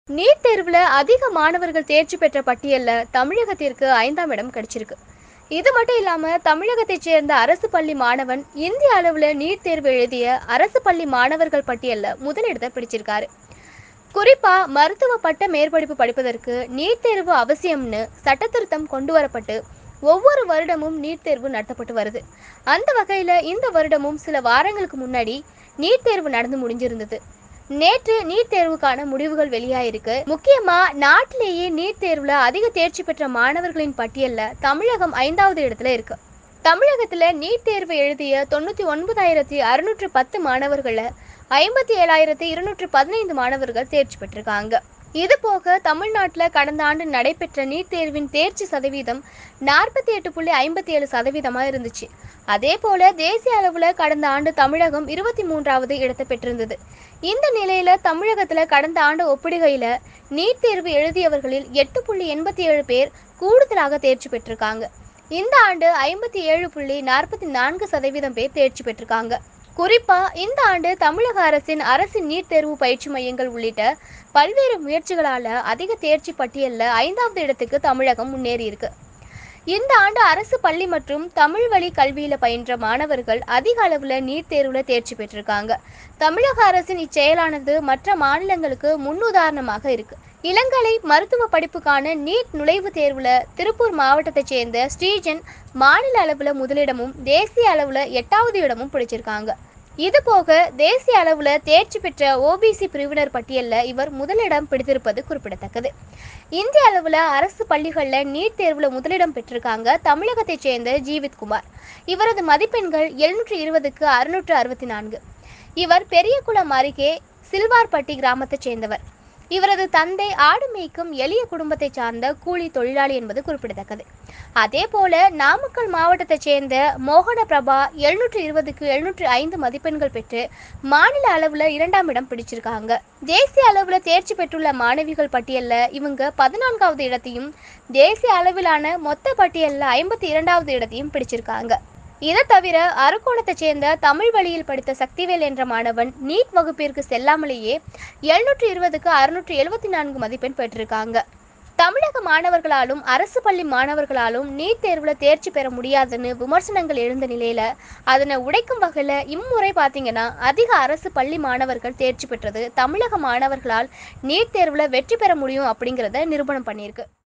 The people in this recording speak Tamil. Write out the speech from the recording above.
நீட் தேர்வுல அதிக மாணவர்கள் தேர்ச்சி பெற்ற பட்டியல்ல தமிழகத்திற்கு ஐந்தாம் இடம் கிடைச்சிருக்கு இது மட்டும் இல்லாம தமிழகத்தைச் சேர்ந்த அரசு பள்ளி மாணவன் இந்திய அளவுல நீட் தேர்வு எழுதிய அரசு பள்ளி மாணவர்கள் பட்டியல்ல முதலிடத்தை பிடிச்சிருக்காரு குறிப்பா மருத்துவ பட்ட மேற்படிப்பு படிப்பதற்கு நீட் தேர்வு அவசியம்னு சட்டத்திருத்தம் கொண்டு வரப்பட்டு ஒவ்வொரு வருடமும் நீட் தேர்வு நடத்தப்பட்டு வருது அந்த வகையில இந்த வருடமும் சில வாரங்களுக்கு முன்னாடி நீட் தேர்வு நடந்து முடிஞ்சிருந்தது நேற்று நீட் தேர்வுக்கான முடிவுகள் வெளியாயிருக்கு முக்கியமா நாட்டிலேயே நீட் தேர்வுல அதிக தேர்ச்சி பெற்ற மாணவர்களின் பட்டியல்ல தமிழகம் ஐந்தாவது இடத்துல இருக்கு தமிழகத்துல நீட் தேர்வு எழுதிய தொண்ணூத்தி ஒன்பதாயிரத்தி அறுநூற்று பத்து மாணவர்கள ஐம்பத்தி ஏழாயிரத்தி இருநூற்று பதினைந்து மாணவர்கள் தேர்ச்சி பெற்றிருக்காங்க இது போக தமிழ்நாட்டில் கடந்த ஆண்டு நடைபெற்ற நீட் தேர்வின் தேர்ச்சி சதவீதம் நாற்பத்தி எட்டு புள்ளி ஐம்பத்தி ஏழு சதவீதமாக இருந்துச்சு அதே போல தேசிய அளவில் கடந்த ஆண்டு தமிழகம் இருபத்தி மூன்றாவது இடத்தை பெற்றிருந்தது இந்த நிலையில தமிழகத்துல கடந்த ஆண்டு ஒப்பிடுகையில நீட் தேர்வு எழுதியவர்களில் எட்டு புள்ளி எண்பத்தி ஏழு பேர் கூடுதலாக தேர்ச்சி பெற்றிருக்காங்க இந்த ஆண்டு ஐம்பத்தி ஏழு புள்ளி நாற்பத்தி நான்கு சதவீதம் பேர் தேர்ச்சி பெற்றிருக்காங்க குறிப்பா இந்த ஆண்டு தமிழக அரசின் அரசு நீட் தேர்வு பயிற்சி மையங்கள் உள்ளிட்ட பல்வேறு முயற்சிகளால அதிக தேர்ச்சி பட்டியல்ல ஐந்தாவது இடத்துக்கு தமிழகம் முன்னேறி இருக்கு இந்த ஆண்டு அரசு பள்ளி மற்றும் தமிழ் வழி கல்வியில பயின்ற மாணவர்கள் அதிக அளவுல நீட் தேர்வுல தேர்ச்சி பெற்றிருக்காங்க தமிழக அரசின் இச்செயலானது மற்ற மாநிலங்களுக்கு முன்னுதாரணமாக இருக்கு இளங்கலை மருத்துவ படிப்புக்கான நீட் நுழைவுத் தேர்வுல திருப்பூர் மாவட்டத்தைச் சேர்ந்த ஸ்ரீஜன் மாநில அளவுல முதலிடமும் தேசிய அளவுல எட்டாவது இடமும் பிடிச்சிருக்காங்க இது போக தேசிய அளவுல தேர்ச்சி பெற்ற ஓபிசி பிரிவினர் பட்டியல்ல இவர் முதலிடம் பிடித்திருப்பது குறிப்பிடத்தக்கது இந்திய அளவுல அரசு பள்ளிகள்ல நீட் தேர்வுல முதலிடம் பெற்றிருக்காங்க தமிழகத்தைச் சேர்ந்த ஜீவித் குமார் இவரது மதிப்பெண்கள் எழுநூற்று இருபதுக்கு அறுநூற்று அறுபத்தி நான்கு இவர் பெரியகுளம் அருகே சில்வார்பட்டி கிராமத்தைச் சேர்ந்தவர் இவரது தந்தை ஆடு மேய்க்கும் எளிய குடும்பத்தை சார்ந்த கூலி தொழிலாளி என்பது குறிப்பிடத்தக்கது அதே போல நாமக்கல் மாவட்டத்தைச் சேர்ந்த மோகன பிரபா எழுநூற்று இருபதுக்கு எழுநூற்று ஐந்து மதிப்பெண்கள் பெற்று மாநில அளவுல இரண்டாம் இடம் பிடிச்சிருக்காங்க தேசிய அளவுல தேர்ச்சி பெற்றுள்ள மாணவிகள் பட்டியல்ல இவங்க பதினான்காவது இடத்தையும் தேசிய அளவிலான மொத்த பட்டியல்ல ஐம்பத்தி இரண்டாவது இடத்தையும் பிடிச்சிருக்காங்க இதை தவிர அரக்கோணத்தைச் சேர்ந்த தமிழ் வழியில் படித்த சக்திவேல் என்ற மாணவன் நீட் வகுப்பிற்கு செல்லாமலேயே எழுநூற்று இருபதுக்கு அறுநூற்று எழுபத்தி நான்கு மதிப்பெண் பெற்றிருக்காங்க தமிழக மாணவர்களாலும் அரசு பள்ளி மாணவர்களாலும் நீட் தேர்வில் தேர்ச்சி பெற முடியாதுன்னு விமர்சனங்கள் எழுந்த நிலையில அதனை உடைக்கும் வகையில் இம்முறை பார்த்தீங்கன்னா அதிக அரசு பள்ளி மாணவர்கள் தேர்ச்சி பெற்றது தமிழக மாணவர்களால் நீட் தேர்வில் வெற்றி பெற முடியும் அப்படிங்கிறத நிரூபணம் பண்ணியிருக்கு